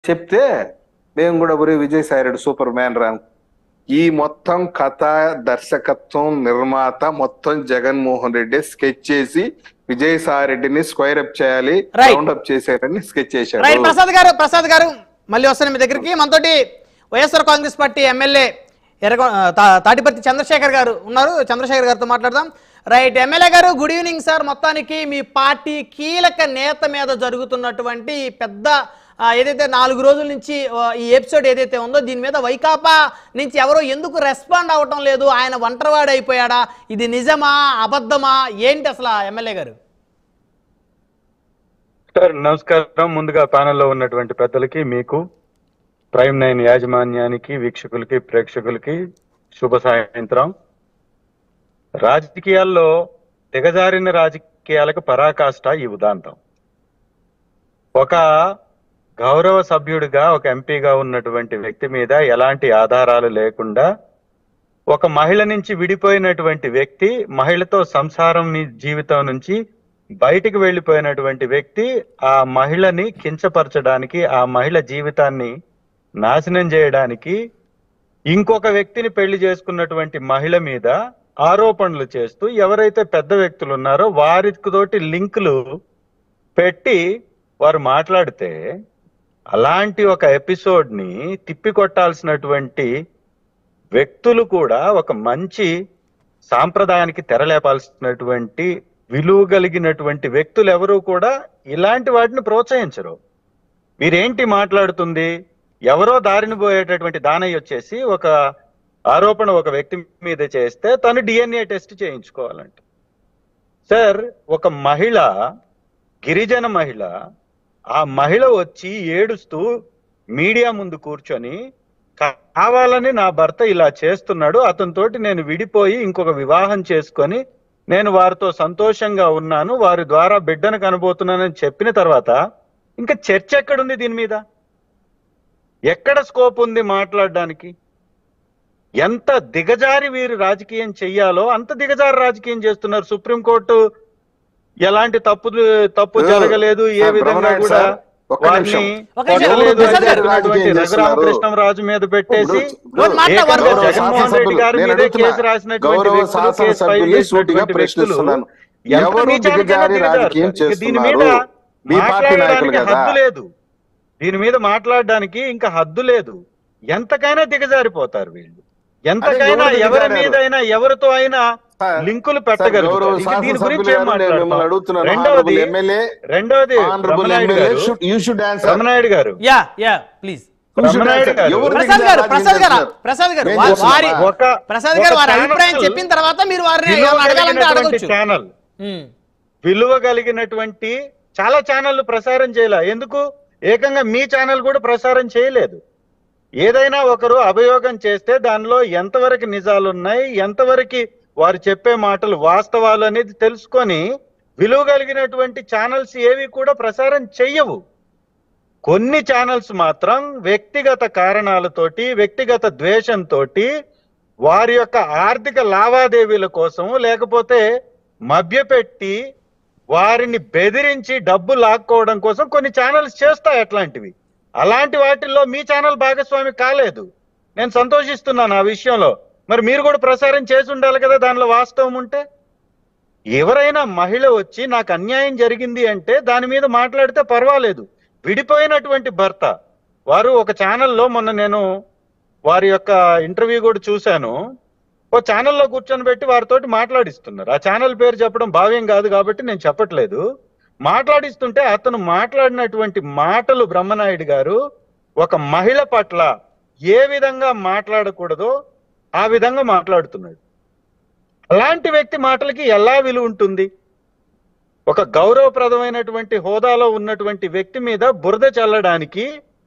చెప్తే మేము కూడా ఒరే విజయసాయి రెడ్డి సూపర్ మ్యాన్ రా ఈ మొత్తం కథ దర్శకత్వం నిర్మాత మొత్తం జగన్మోహన్ రెడ్డి స్కెచ్ చేసి విజయసాయి రెడ్డిని స్క్వైర్ అప్ చేయాలి Right. రౌండ్ అప్ చేశారని స్కెచ్ రైట్ చేశారు ప్రసాద్ గారు ప్రసాద్ గారు మళ్ళీ వస్తాను మీ దగ్గరికి మనతోటి వైఎస్ఆర్ కాంగ్రెస్ పార్టీ ఎమ్మెల్యే ఎర్రగొ తా- తాటిపర్తి చంద్రశేఖర్ గారు ఉన్నారు చంద్రశేఖర్ గారితో మాట్లాడదాం right MLA garu good evening sir మొత్తానికి మీ పార్టీ కీలక నేత మీద జరుగుతున్నటువంటి ఈ పెద్ద ఆ, ఏదైతే నాలుగు రోజుల నుంచి ఆ, ఈ ఎపిసోడ్ ఏదైతే ఉందో దీని మీద వైకాపా నుంచి ఎవరో ఎందుకు రెస్పాండ్ అవ్వటం లేదు ఆయన ఒంటరివాడు అయిపోయాడా ఇది నిజమా అబద్ధమా ఏంటి అసలు ఎమ్మెల్యే గారు సార్ నమస్కారం ముందుగా ప్యానెల్లో ఉన్నటువంటి పెద్దలకి మీకు ప్రైమ్ నైన్ యాజమాన్యానికి వీక్షకులకి ప్రేక్షకులకి శుభ సాయంత్రం రాజకీయాల్లో దిగజారిన రాజకీయాలకు పరాకాష్ట ఈ ఉదాంతం ఒక గౌరవ సభ్యుడిగా ఒక ఎంపీగా ఉన్నటువంటి వ్యక్తి మీద ఎలాంటి ఆధారాలు లేకుండా ఒక మహిళ నుంచి విడిపోయినటువంటి వ్యక్తి మహిళతో సంసారం ని- జీవితం నుంచి బయటికి వెళ్ళిపోయినటువంటి వ్యక్తి ఆ మహిళని కించపరచడానికి ఆ మహిళ జీవితాన్ని నాశనం చేయడానికి ఇంకొక వ్యక్తిని పెళ్లి చేసుకున్నటువంటి మహిళ మీద ఆరోపణలు చేస్తూ ఎవరైతే పెద్ద వ్యక్తులు ఉన్నారో వారితోటి లింకులు పెట్టి వారు మాట్లాడితే అలాంటి ఒక ఎపిసోడ్ ని తిప్పికొట్టాల్సినటువంటి వ్యక్తులు కూడా ఒక మంచి సాంప్రదాయానికి తెరలేపాల్సినటువంటి విలువ కలిగినటువంటి వ్యక్తులు ఎవరు కూడా ఇలాంటి వాటిని ప్రోత్సహించరు మీరేంటి మాట్లాడుతుంది ఎవరో దారిని పోయేటటువంటి దానయ్య వచ్చేసి ఒక ఆరోపణ ఒక వ్యక్తి మీద చేస్తే తను డిఎన్ఏ టెస్ట్ చేయించుకోవాలంట సార్ ఒక మహిళ గిరిజన మహిళ ఆ మహిళ వచ్చి ఏడుస్తూ మీడియా ముందు కూర్చొని కావాలని నా భర్త ఇలా చేస్తున్నాడు అతనితోటి నేను విడిపోయి ఇంకొక వివాహం చేసుకొని నేను వారితో సంతోషంగా ఉన్నాను వారి ద్వారా బిడ్డను కనబోతున్నానని చెప్పిన తర్వాత ఇంకా చర్చ ఎక్కడుంది దీని మీద ఎక్కడ స్కోప్ ఉంది మాట్లాడడానికి ఎంత దిగజారి వీరు రాజకీయం చెయ్యాలో అంత దిగజారి రాజకీయం చేస్తున్నారు సుప్రీంకోర్టు ఎలాంటి తప్పు తప్పు సార్, జరగలేదు ఏ సార్, విధంగా బ్రహ్మనాయుడు కూడా సార్, ఒక్క వారిని నిమిషం. ఒక నిమిషం. కొట్టలేదు అని ప్రసాద్ గారు చెప్పినటువంటి రాజకీయం చేస్తున్నారు. రఘురామకృష్ణరాజు మీద పెట్టేసి ఇప్పుడు- రోజు మాట్లా- ఏకంగా గౌరవ జగన్మోహన్ రెడ్డి గారి నేను మీదే అడుగుతున్నా. కేసు రాసినటువంటి గౌరవ వ్యక్తులు, కేసు ఫైల్ శాసనసభ్యుల్ని సూటిగా చేసినటువంటి వ్యక్తులు ప్రశ్నిస్తున్నాను ఎంత ఎవరు నీచానికైనా దిగజారి దిగజారుతారు. రాజకీయం ఇక దీని మీద చేస్తున్నారు మీ పార్టీ నాయకులు మాట్లాడడానికి కదా హద్దు లేదు దీని మీద మాట్లాడడానికి ఇంకా హద్దు లేదు ఎంతకైనా దిగజారిపోతారు వీళ్ళు ఎంతకైనా ఎవరు ఎవరి దిగజారారు? మీద అయినా ఎవరితో అయినా సార్, లింకులు సార్, గౌరవ పెట్టగలరు ఇంకా దీని గురించి శాసనసభ్యులు ఏం గారు నేను మిమ్మల్ని మాట్లాడతాం అడుగుతున్నాను రెండవది Honorable ఎమ్మెల్యే రెండవది honourable Brahmanaidu MLA garu should you should answer Brahmanaidu garu yeah yeah please Brahmanaidu గారు ప్రసాద్ గారు ప్రసాద్ గారు ప్రసాద్ గారు వా- వారి ఒక ప్రసాద్ గారు ఒక వారి ఛానల్ అభిప్రాయం చెప్పిన తర్వాత మీరు వారిని విలువ ఏమైనా అడగాలంటే కలిగినటువంటి అడగొచ్చు ఛానల్ ఉమ్. విలువ కలిగినటువంటి చాలా ఛానళ్లు ప్రసారం చేయలే ఎందుకు ఏకంగా మీ ఛానల్ కూడా ప్రసారం చేయలేదు ఏదైనా ఒకరు అభియోగం చేస్తే దానిలో ఎంతవరకు నిజాలు ఉన్నాయి ఎంతవరకు వారు చెప్పే మాటలు వాస్తవాలు అనేది తెలుసుకొని విలువ కలిగినటువంటి ఛానల్స్ ఏవి కూడా ప్రసారం చెయ్యవు కొన్ని ఛానల్స్ మాత్రం వ్యక్తిగత కారణాలతోటి వ్యక్తిగత ద్వేషంతో వారి యొక్క ఆర్థిక లావాదేవీల కోసం లేకపోతే మభ్యపెట్టి వారిని బెదిరించి డబ్బు లాక్కోవడం కోసం కొన్ని ఛానల్స్ చేస్తాయి అట్లాంటివి అలాంటి వాటిల్లో మీ ఛానల్ భాగస్వామి కాలేదు నేను సంతోషిస్తున్నాను ఆ విషయంలో మరి మీరు కూడా ప్రసారం చేసి ఉండాలి కదా దానిలో వాస్తవం ఉంటే ఎవరైనా మహిళ వచ్చి నాకు అన్యాయం జరిగింది అంటే దాని మీద మాట్లాడితే పర్వాలేదు విడిపోయినటువంటి భర్త వారు ఒక ఛానల్లో మొన్న నేను వారి యొక్క ఇంటర్వ్యూ కూడా చూశాను ఓ ఛానల్లో కూర్చొని పెట్టి వారితోటి మాట్లాడిస్తున్నారు ఆ ఛానల్ పేరు చెప్పడం భావ్యం కాదు కాబట్టి నేను చెప్పట్లేదు మాట్లాడిస్తుంటే అతను మాట్లాడినటువంటి మాటలు బ్రహ్మనాయుడు గారు ఒక మహిళ పట్ల ఏ విధంగా మాట్లాడకూడదో ఆ విధంగా మాట్లాడుతున్నాడు అలాంటి వ్యక్తి మాటలకి ఎలా విలువ ఉంటుంది ఒక గౌరవప్రదమైనటువంటి హోదాలో ఉన్నటువంటి వ్యక్తి మీద బురద చల్లడానికి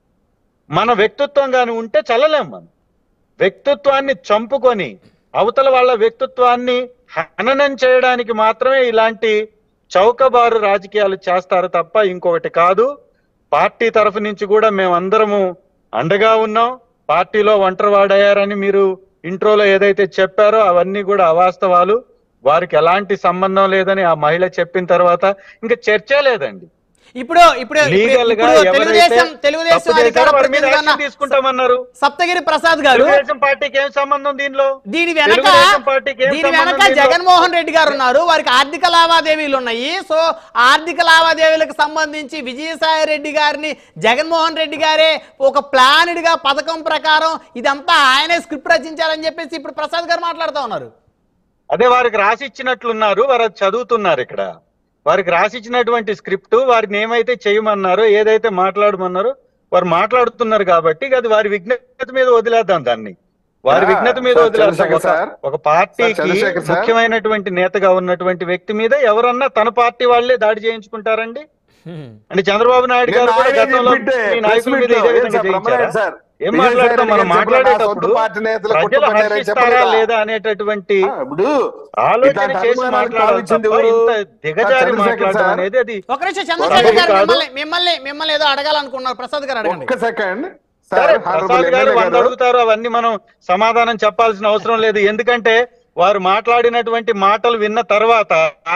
మన వ్యక్తిత్వం గాని ఉంటే చల్లలేం మనం వ్యక్తిత్వాన్ని చంపుకొని అవతల వాళ్ళ వ్యక్తిత్వాన్ని హననం చేయడానికి మాత్రమే ఇలాంటి చౌకబారు రాజకీయాలు చేస్తారు తప్ప ఇంకొకటి కాదు పార్టీ తరఫు నుంచి కూడా మేమందరము అండగా ఉన్నాం పార్టీలో ఒంటరివాడయ్యారని మీరు ఇంట్రోలో ఏదైతే చెప్పారో అవన్నీ కూడా అవాస్తవాలు వారికి ఎలాంటి సంబంధం లేదని ఆ మహిళ చెప్పిన తర్వాత ఇంకా చర్చ లేదండి ఇప్పుడు ఇప్పుడు లీగల్ గా ఇప్పుడు ఎవరైతే తెలుగుదేశం తెలుగుదేశం తప్పు చేశారో అధికార వారి మీద ప్రతినిధి యాక్షన్ అన్న తీసుకుంటామన్నారు సప్తగిరి ప్రసాద్ గారు తెలుగుదేశం పార్టీకి ఏం సంబంధం దీనిలో దీని వెనక తెలుగుదేశం పార్టీకి ఏం దీని సంబంధం వెనక దీనిలో? జగన్మోహన్ రెడ్డి గారు ఉన్నారు వారికి ఆర్థిక లావాదేవీలు ఉన్నాయి సో ఆర్థిక లావాదేవీలకు సంబంధించి విజయసాయి రెడ్డి గారిని జగన్మోహన్ రెడ్డి గారే ఒక ప్లానెడ్ గా పథకం ప్రకారం ఇదంతా ఆయనే స్క్రిప్ట్ రచించారని చెప్పేసి ఇప్పుడు ప్రసాద్ గారు మాట్లాడుతూ ఉన్నారు అదే వారికి రాసిచ్చినట్లున్నారు వారు అది చదువుతున్నారు ఇక్కడ వారికి రాసిచ్చినటువంటి స్క్రిప్ట్ వారిని ఏమైతే చేయమన్నారో ఏదైతే మాట్లాడమన్నారో వారు మాట్లాడుతున్నారు కాబట్టి అది వారి విజ్ఞత మీద వదిలేద్దాం దాన్ని వారి యా, విజ్ఞత మీద సార్ వదిలేద్దాం చంద్రశేఖర్ ఒక- సార్. ఒక పార్టీకి చంద్రశేఖర్ సార్. ముఖ్యమైనటువంటి నేతగా ఉన్నటువంటి వ్యక్తి మీద ఎవరన్నా తన పార్టీ వాళ్ళే దాడి చేయించుకుంటారండి అంటే చంద్రబాబు నాయుడు నేను గారు కూడా నాలుగైదు గతంలో బిడ్డే, మీ ప్రెస్ నాయకుల మీద మీట్లో ఇదే ఏం విధంగా సార్, చేయించారా? బ్రహ్మనాయుడు సార్, ఏం విజయసాయి మాట్లాడతాం మనం రెడ్డి గారు మాట్లాడేటప్పుడు సొంత పార్టీ నేతలు ప్రజలు కుట్టుకున్నారని హర్షిస్తారా చెప్పలేదా? లేదా అనేటటువంటి ఆ, ఇప్పుడు ఆలోచన ఇట్లాంటి చేసి అనుమానాలు మాట్లాడాలి భావించింది తప్ప ఎవరు? ఇంత దిగజారి చంద్రశేఖర్ మాట్లాడడం సార్. అనేది అది ఒక నిమిషం చంద్రశేఖర్ గారు కాదు. మిమ్మల్ని మిమ్మల్ని మిమ్మల్ని ఏదో అడగాలనుకున్నారు ప్రసాద్ గారు అడగండి ఒక్క సెకండ్ సరే sir Prasad honorable garu MLA వంద గారు అడుగుతారు అవన్నీ మనం సమాధానం చెప్పాల్సిన అవసరం లేదు ఎందుకంటే వారు మాట్లాడినటువంటి మాటలు విన్న తర్వాత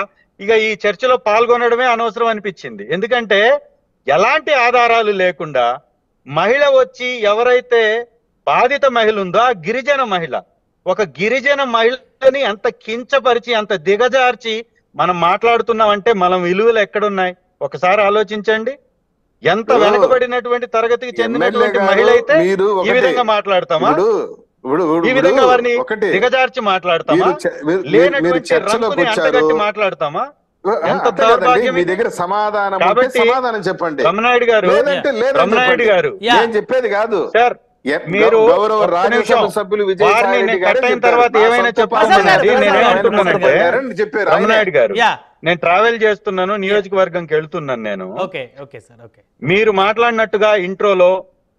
ఇక ఈ చర్చలో పాల్గొనడమే అనవసరం అనిపించింది ఎందుకంటే ఎలాంటి ఆధారాలు లేకుండా మహిళ వచ్చి ఎవరైతే బాధిత మహిళ ఉందో ఆ గిరిజన మహిళ ఒక గిరిజన మహిళని అంత కించపరిచి అంత దిగజార్చి మనం మాట్లాడుతున్నామంటే మనం విలువలు ఎక్కడున్నాయి ఒకసారి ఆలోచించండి ఎంత ఇప్పుడు వెనకబడినటువంటి తరగతికి చెందినటువంటి ఎమ్మెల్యే మహిళ గారు అయితే మీరు ఈ ఒకటి- విధంగా మాట్లాడతామా ఇప్పుడు ఇప్పుడు ఇప్పుడు- ఈ విధంగా ఇప్పుడు వారిని ఒకటి దిగజార్చి మాట్లాడతామా మీరు చ- మీరు- మీరు లేనటువంటి చర్చలోకి రంకుని వచ్చారు అంటగట్టి మాట్లాడతామా ఆ, ఎంత అంతే కదండి, దౌర్భాగ్యం మీ ఇది? దగ్గర సమాధానం ఉంటే కాబట్టి సమాధానం చెప్పండి రమణాయుడు గారు లేదంటే లేదని రమణాయుడు చెప్పండి. గారు యా. నేను చెప్పేది కాదు సార్ ఎ- మీరు గౌరవ ఒక్క రాజ్యసభ నిమిషం. సభ్యులు వారిని విజయసాయి నేను రెడ్డి గారు కట్ అయిన చెప్పారు. తర్వాత నా ఏమైనా సొంత చెప్పమని పార్టీ గారు, నేను ప్రసాద్ గారు, ఏమంటున్నానంటే ప్రసాద్ గారు చెప్పారు ఆయనే. రమణాయుడు గారు యా నేను ట్రావెల్ చేస్తున్నాను నియోజకవర్గంకి వెళ్తున్నాను నేను ఓకే ఓకే సార్ ఓకే మీరు మాట్లాడినట్టుగా ఇంట్రోలో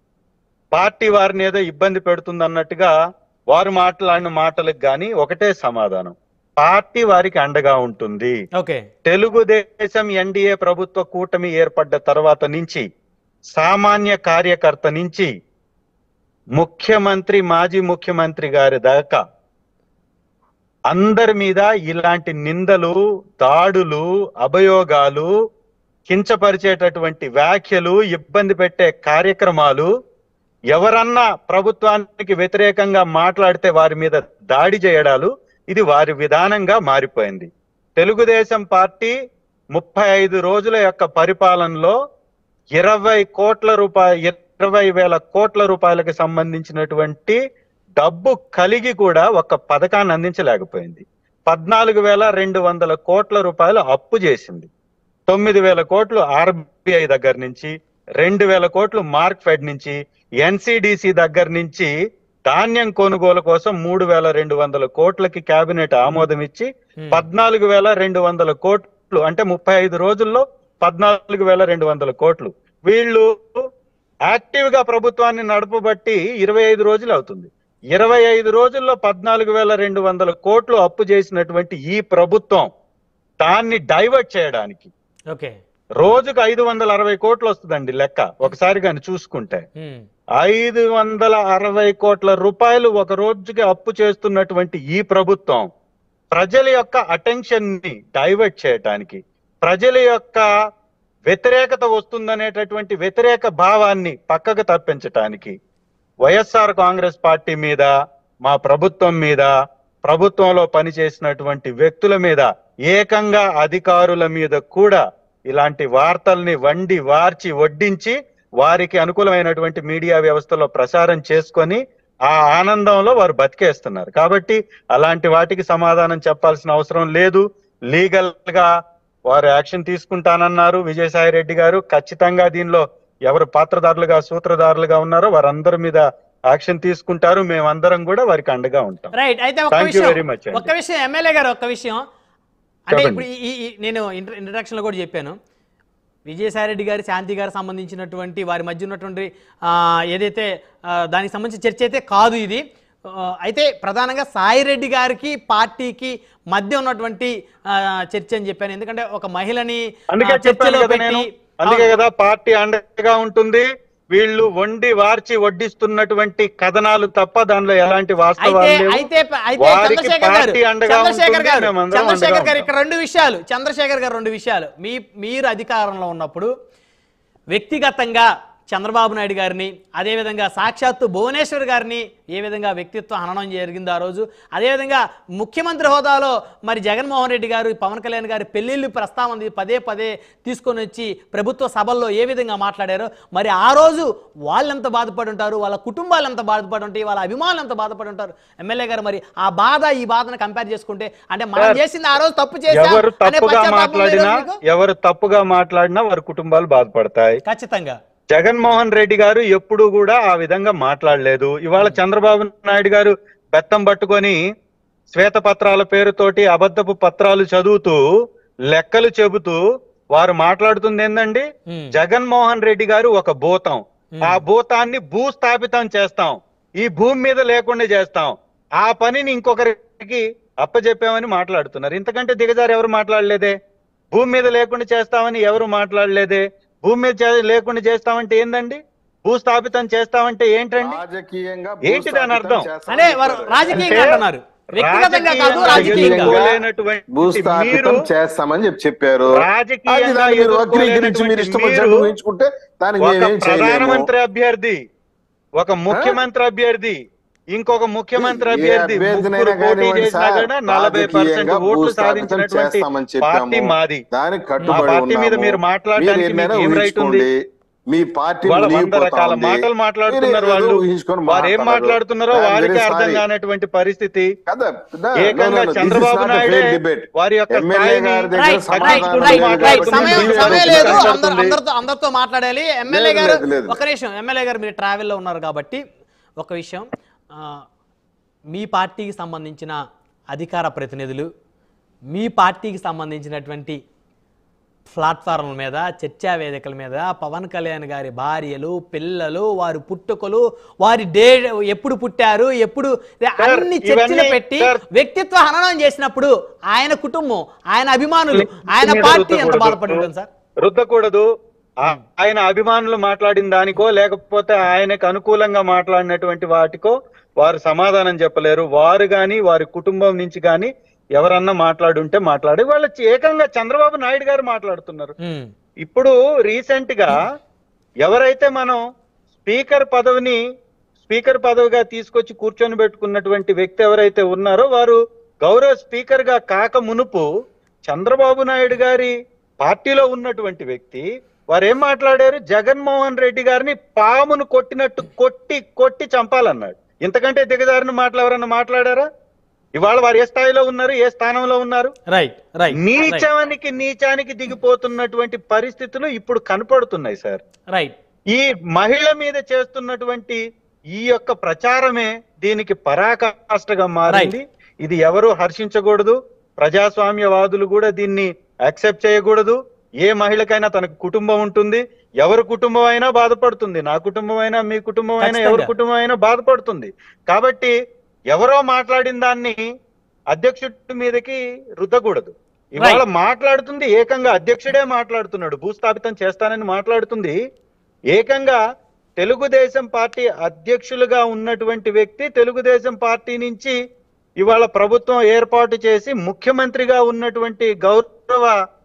పార్టీ వారిని ఏదో ఇబ్బంది పెడుతుంది అన్నట్టుగా వారు మాట్లాడిన మాటలకు గాని ఒకటే సమాధానం పార్టీ వారికి అండగా ఉంటుంది ఓకే తెలుగుదేశం ఎన్డీఏ ప్రభుత్వ కూటమి ఏర్పడ్డ తర్వాత నుంచి సామాన్య కార్యకర్త నుంచి ముఖ్యమంత్రి మాజీ ముఖ్యమంత్రి గారి దాకా అందరి మీద ఇలాంటి నిందలు దాడులు అభయోగాలు కించపరిచేటటువంటి వ్యాఖ్యలు ఇబ్బంది పెట్టే కార్యక్రమాలు ఎవరన్నా ప్రభుత్వానికి వ్యతిరేకంగా మాట్లాడితే వారి మీద దాడి చేయడాలు ఇది వారి విధానంగా మారిపోయింది తెలుగుదేశం పార్టీ ముప్పై ఐదు రోజుల యొక్క పరిపాలనలో ఇరవై కోట్ల రూపాయ ఇరవై వేల కోట్ల రూపాయలకు సంబంధించినటువంటి డబ్బు కలిగి కూడా ఒక పథకాన్ని అందించలేకపోయింది పద్నాలుగు వేల రెండు వందల కోట్ల రూపాయలు అప్పు చేసింది తొమ్మిది వేల కోట్లు ఆర్బిఐ దగ్గర నుంచి రెండు వేల కోట్లు మార్క్ ఫెడ్ నుంచి ఎన్సిడిసి దగ్గర నుంచి ధాన్యం కొనుగోలు కోసం మూడు వేల రెండు వందల కోట్లకి కేబినెట్ ఆమోదం ఇచ్చి పద్నాలుగు వేల రెండు వందల కోట్లు అంటే ముప్పై ఐదు రోజుల్లో పద్నాలుగు వేల రెండు వందల కోట్లు వీళ్ళు యాక్టివ్ గా ప్రభుత్వాన్ని నడపబట్టి ఇరవై ఐదు రోజులు అవుతుంది ఇరవై ఐదు రోజుల్లో పద్నాలుగు వేల రెండు వందల కోట్లు అప్పు చేసినటువంటి ఈ ప్రభుత్వం దాన్ని డైవర్ట్ చేయడానికి ఓకే రోజుకు ఐదు వందల అరవై కోట్లు వస్తుందండి లెక్క ఒకసారి కానీ చూసుకుంటే ఉమ్. ఐదు వందల అరవై కోట్ల రూపాయలు ఒక రోజుకి అప్పు చేస్తున్నటువంటి ఈ ప్రభుత్వం ప్రజల యొక్క అటెన్షన్ ని డైవర్ట్ చేయటానికి ప్రజల యొక్క వ్యతిరేకత వస్తుందనేటటువంటి వ్యతిరేక భావాన్ని పక్కకు తప్పించటానికి వైఎస్ఆర్ కాంగ్రెస్ పార్టీ మీద మా ప్రభుత్వం మీద ప్రభుత్వంలో పనిచేసినటువంటి వ్యక్తుల మీద ఏకంగా అధికారుల మీద కూడా ఇలాంటి వార్తల్ని వండి వార్చి వడ్డించి వారికి అనుకూలమైనటువంటి మీడియా వ్యవస్థలో ప్రసారం చేసుకొని ఆ ఆనందంలో వారు బతికేస్తున్నారు కాబట్టి అలాంటి వాటికి సమాధానం చెప్పాల్సిన అవసరం లేదు లీగల్ గా వారు యాక్షన్ తీసుకుంటానన్నారు విజయసాయి రెడ్డి గారు ఖచ్చితంగా దీనిలో ఎవరు పాత్రదారులుగా సూత్రధారులుగా ఉన్నారో వారందరి మీద యాక్షన్ తీసుకుంటారు మేమందరం కూడా వారికి అండగా ఉంటాం రైట్ అయితే ఒక్క Thank you విషయం very much అండి. ఒక్క విషయం ఎమ్మెల్యే గారు ఒక్క విషయం అంటే చెప్పండి. ఇప్పుడు ఈ- ఈ నేను ఇంట్రడక్షన్ లో కూడా చెప్పాను విజయసాయిరెడ్డి గారి శాంతి గారికి సంబంధించినటువంటి వారి మధ్య ఉన్నటువంటి ఆ, ఏదైతే ఆ, దానికి సంబంధించిన చర్చ అయితే కాదు ఇది ఆ, అయితే ప్రధానంగా సాయిరెడ్డి గారికి పార్టీకి మధ్య ఉన్నటువంటి ఆ, చర్చ అని చెప్పాను ఎందుకంటే ఒక మహిళని అందుకే ఆ, చెప్పాను చర్చలో కదా నేను పెట్టి అందుకే కదా పార్టీ అండగా ఉంటుంది వీళ్ళు వండి వార్చి వడ్డిస్తున్నటువంటి కథనాలు తప్ప దానిలో ఎలాంటి అయితే వాస్తవాలు లేవు అయితే అయితే వారికి చంద్రశేఖర్ గారు పార్టీ అండగా చంద్రశేఖర్ ఉంటుంది, గారు మేమందరం చంద్రశేఖర్ అండగా గారు ఉంటాం. ఇక్కడ రెండు విషయాలు చంద్రశేఖర్ గారు రెండు విషయాలు మీ మీరు అధికారంలో ఉన్నప్పుడు వ్యక్తిగతంగా చంద్రబాబు నాయుడు గారిని అదేవిధంగా సాక్షాత్తు భువనేశ్వర్ గారిని ఏ విధంగా వ్యక్తిత్వ హననం జరిగిందో ఆ రోజు అదేవిధంగా ముఖ్యమంత్రి హోదాలో మరి జగన్మోహన్ రెడ్డి గారు పవన్ కళ్యాణ్ గారి పెళ్లిళ్ళు ప్రస్తావన పదే పదే తీసుకొని వచ్చి ప్రభుత్వ సభల్లో ఏ విధంగా మాట్లాడారో మరి ఆ రోజు వాళ్ళు ఎంత బాధపడి ఉంటారు వాళ్ళ కుటుంబాలు ఎంత బాధపడి ఉంటాయి వాళ్ళ అభిమానులు ఎంత బాధపడి ఉంటారు ఎమ్మెల్యే గారు మరి ఆ బాధ ఈ బాధను కంపేర్ చేసుకుంటే అంటే మనం సార్, చేసింది ఆ రోజు తప్పు చేశాం ఎవరు అనే తప్పుగా పశ్చాత్తాపం ఉందా ఈ మాట్లాడినా రోజు మీకు? ఎవరు తప్పుగా మాట్లాడినా వారి కుటుంబాలు బాధపడతాయి ఖచ్చితంగా జగన్మోహన్ రెడ్డి గారు ఎప్పుడు కూడా ఆ విధంగా మాట్లాడలేదు ఇవాళ చంద్రబాబు నాయుడు గారు బెత్తం పట్టుకొని శ్వేతపత్రాల పేరుతోటి అబద్ధపు పత్రాలు చదువుతూ లెక్కలు చెబుతూ వారు మాట్లాడుతుంది ఏందండి ఉమ్. జగన్మోహన్ రెడ్డి గారు ఒక భూతం ఉమ్. ఆ భూతాన్ని భూస్థాపితం చేస్తాం ఈ భూమి మీద లేకుండా చేస్తాం ఆ పనిని ఇంకొకరికి అప్పచెప్పామని మాట్లాడుతున్నారు ఇంతకంటే దిగజారు ఎవరు మాట్లాడలేదే భూమి మీద లేకుండా చేస్తామని ఎవరు మాట్లాడలేదే భూమి మీద చే- లేకుండా చేస్తామంటే ఏందండి భూస్థాపితం చేస్తామంటే ఏంటండి రాజకీయంగా ఏంటి దాని అర్థం? భూస్థాపితం అంటే వారు చేస్తామని రాజకీయంగా అంటే అంటున్నారు వ్యక్తిగతంగా కాదు రాజకీయంగా రాజకీయంగా ఎదుర్కోలేనటువంటి భూస్థాపితం మీరు చేస్తామని చెప్పి చెప్పారు అది రాజకీయంగా దాన్ని మీరు వక్రీకరించి మీరు ఇష్టం వచ్చినట్టు మీరు ఊహించుకుంటే దానికి ఒక మేమేం చేయలేము ప్రధానమంత్రి అభ్యర్థి ఒక ముఖ్యమంత్రి అభ్యర్థి ఇంకొక ముఖ్యమంత్రి ఏ అభ్యర్థి అభ్యర్థినైనా ముగ్గురు పోటీ కానివ్వండి చేసినా సార్, కూడా నలభై పర్సెంట్ రాజకీయంగా ఓట్లు భూస్థాపితం సాధించినటువంటి చేస్తామని చెప్పాము. పార్టీ మాది దానికి మా కట్టుబడి పార్టీ మీద ఉన్నాము. మీరు మాట్లాడడానికి మీరు ఎన్నైనా మీకు ఏం రైట్ ఉంది ఊహించుకోండి. మీ పార్టీ వాళ్ళ వంద మునిగిపోతా రకాల ఉంది. మాటలు మాట్లాడుతున్నారు మీరు ఏదో వాళ్ళు ఊహించుకొని వారు ఏం మాట్లాడరు. మాట్లాడుతున్నారో I am వారికి very అర్థం sorry. కానటువంటి పరిస్థితి కదా, no, ఏకంగా no, no, this is Chandrababu not a fair నాయుడే debate. వారి యొక్క ఎమ్మెల్యే స్థాయిని గారి దగ్గర రైట్ సమాధానం రైట్ సమాధానం రైట్ లేదు రైట్ కాబట్టి సమయం మీరు సమయం ఏదో లేదు మాట్లాడుతుంది. అందరు అందరితో అందరితో మాట్లాడాలి ఎమ్మెల్యే లేదు, గారు లేదు, లేదు. ఒక నిమిషం ఎమ్మెల్యే గారు మీరు ట్రావెల్లో ఉన్నారు కాబట్టి ఒక విషయం ఆ, మీ పార్టీకి సంబంధించిన అధికార ప్రతినిధులు మీ పార్టీకి సంబంధించినటువంటి ప్లాట్ఫారంల మీద చర్చా వేదికల మీద పవన్ కళ్యాణ్ గారి భార్యలు పిల్లలు వారి పుట్టుకలు వారి డే ఎప్పుడు పుట్టారు ఎప్పుడు అన్ని చర్చలు ఇవన్నీ- పెట్టి సార్. వ్యక్తిత్వ హననం చేసినప్పుడు ఆయన కుటుంబం ఆయన అభిమానులు ఆయన మీద పార్టీ ఎంత రుద్దకూడదు. బాధపడి ఉంటుంది సార్ రుద్దకూడదు ఆ- ఆయన అభిమానులు మాట్లాడిన దానికో లేకపోతే ఆయనకు అనుకూలంగా మాట్లాడినటువంటి వాటికో వారు సమాధానం చెప్పలేరు వారు గాని వారి కుటుంబం నుంచి గాని ఎవరన్నా మాట్లాడుంటే మాట్లాడి వాళ్ళ ఏకంగా చంద్రబాబు నాయుడు గారు మాట్లాడుతున్నారు ఉమ్, ఇప్పుడు రీసెంట్ గా ఎవరైతే మనం స్పీకర్ పదవిని స్పీకర్ పదవిగా తీసుకొచ్చి కూర్చొని పెట్టుకున్నటువంటి వ్యక్తి ఎవరైతే ఉన్నారో వారు గౌరవ స్పీకర్ గా కాక మునుపు చంద్రబాబు నాయుడు గారి పార్టీలో ఉన్నటువంటి వ్యక్తి వారు ఏం మాట్లాడారు జగన్మోహన్ రెడ్డి గారిని పామును కొట్టినట్టు కొట్టి కొట్టి చంపాలన్నాడు ఇంతకంటే దిగజారిన మాటలు ఎవరన్నా మాట్లాడారా ఇవాళ వారు ఏ స్థాయిలో ఉన్నారు ఏ స్థానంలో ఉన్నారు రైట్ రైట్ రైట్, నీచానికి నీచానికి దిగిపోతున్నటువంటి పరిస్థితులు ఇప్పుడు కనపడుతున్నాయి సార్ రైట్ ఈ మహిళ మీద చేస్తున్నటువంటి ఈ యొక్క ప్రచారమే దీనికి పరాకాష్ఠగా మారింది ఇది ఎవరు హర్షించకూడదు ప్రజాస్వామ్యవాదులు కూడా దీన్ని యాక్సెప్ట్ చేయకూడదు ఏ మహిళకైనా తనకు కుటుంబం ఉంటుంది ఎవరి కుటుంబం అయినా బాధపడుతుంది నా కుటుంబం అయినా మీ కుటుంబం అయినా ఎవరి ఖచ్చితంగా. కుటుంబం అయినా బాధపడుతుంది కాబట్టి ఎవరో మాట్లాడిన దాన్ని అధ్యక్షుడి మీదకి రుద్దకూడదు ఇవాళ మాట్లాడుతుంది ఏకంగా అధ్యక్షుడే మాట్లాడుతున్నాడు భూస్థాపితం చేస్తానని మాట్లాడుతుంది ఏకంగా తెలుగుదేశం పార్టీ అధ్యక్షులుగా ఉన్నటువంటి వ్యక్తి తెలుగుదేశం పార్టీ నుంచి ఇవాళ ప్రభుత్వం ఏర్పాటు చేసి ముఖ్యమంత్రిగా ఉన్నటువంటి గౌరవ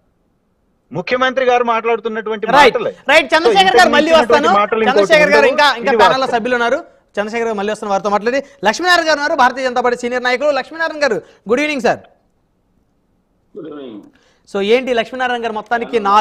ముఖ్యమంత్రి గారు మాట్లాడుతున్నటువంటి రైట్ మాటలే రైట్ చంద్రశేఖర్ గారు మళ్ళీ వస్తాను ఇంతకు మాటలు ఇంకోటి చంద్రశేఖర్ గారు ఇంకా ఉండవు. ఇంకా ఇది ప్యానల్ వాస్తవం. సభ్యులు ఉన్నారు చంద్రశేఖర్ గారు మళ్ళీ వస్తున్న వారితో మాట్లాడి లక్ష్మీనారాయణ గారు ఉన్నారు భారతీయ జనతా పార్టీ సీనియర్ నాయకులు లక్ష్మీనారాయణ గారు గుడ్ ఈవినింగ్ సార్ సో ఏంటి లక్ష్మీనారాయణ గారు మొత్తానికి నాలుగు